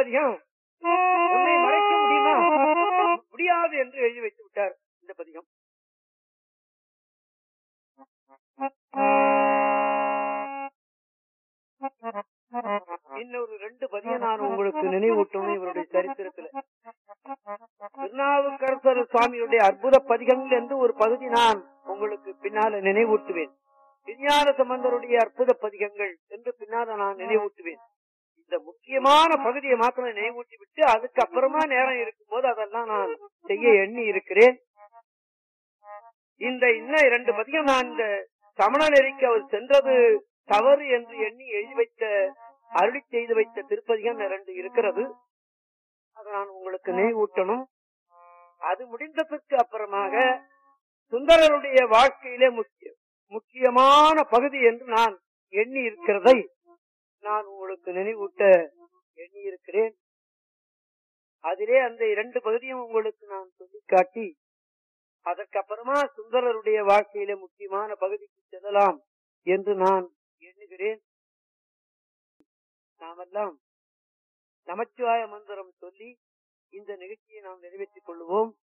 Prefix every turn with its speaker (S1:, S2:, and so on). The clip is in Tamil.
S1: பதிகம் உன்னை மறைக்க முடியுமா முடியாது என்று எழுதி வைத்து விட்டார் இந்த பதிகம் இன்னொரு ரெண்டு பதியம் நான் உங்களுக்கு நினைவூட்டணும் இவருடைய சரித்திரத்துல திருநாவுக்கரசர் சுவாமியுடைய அற்புத பதிகங்கள் என்று ஒரு பகுதி நான் உங்களுக்கு பின்னால நினைவூட்டுவேன் விஞ்ஞான சம்பந்தருடைய அற்புத பதிகங்கள் என்று பின்னால நான் நினைவூட்டுவேன் இந்த முக்கியமான பகுதியை மாத்திரம் நினைவூட்டி விட்டு அதுக்கப்புறமா நேரம் இருக்கும்போது அதெல்லாம் நான் செய்ய எண்ணி இருக்கிறேன் இந்த இன்னும் இரண்டு பதிகம் நான் இந்த சமண நெறிக்கு அவர் சென்றது தவறு என்று எண்ணி எழுதி வைத்த அருளி செய்து வைத்த திருப்பதிகம் இரண்டு இருக்கிறது அதை நான் உங்களுக்கு நினைவூட்டணும் அது முடிந்ததற்கு அப்புறமாக சுந்தரருடைய வாழ்க்கையிலே முக்கிய முக்கியமான பகுதி என்று நான் எண்ணி இருக்கிறதை நான் உங்களுக்கு நினைவூட்ட எண்ணி இருக்கிறேன் அதிலே அந்த இரண்டு பகுதியும் உங்களுக்கு நான் சொல்லி காட்டி அதற்கப்புறமா சுந்தரருடைய வாழ்க்கையிலே முக்கியமான பகுதிக்கு செல்லலாம் என்று நான் எண்ணுகிறேன் நாமெல்லாம் நமச்சிவாய மந்திரம் சொல்லி இந்த நிகழ்ச்சியை நாம் நிறைவேற்றிக் கொள்வோம்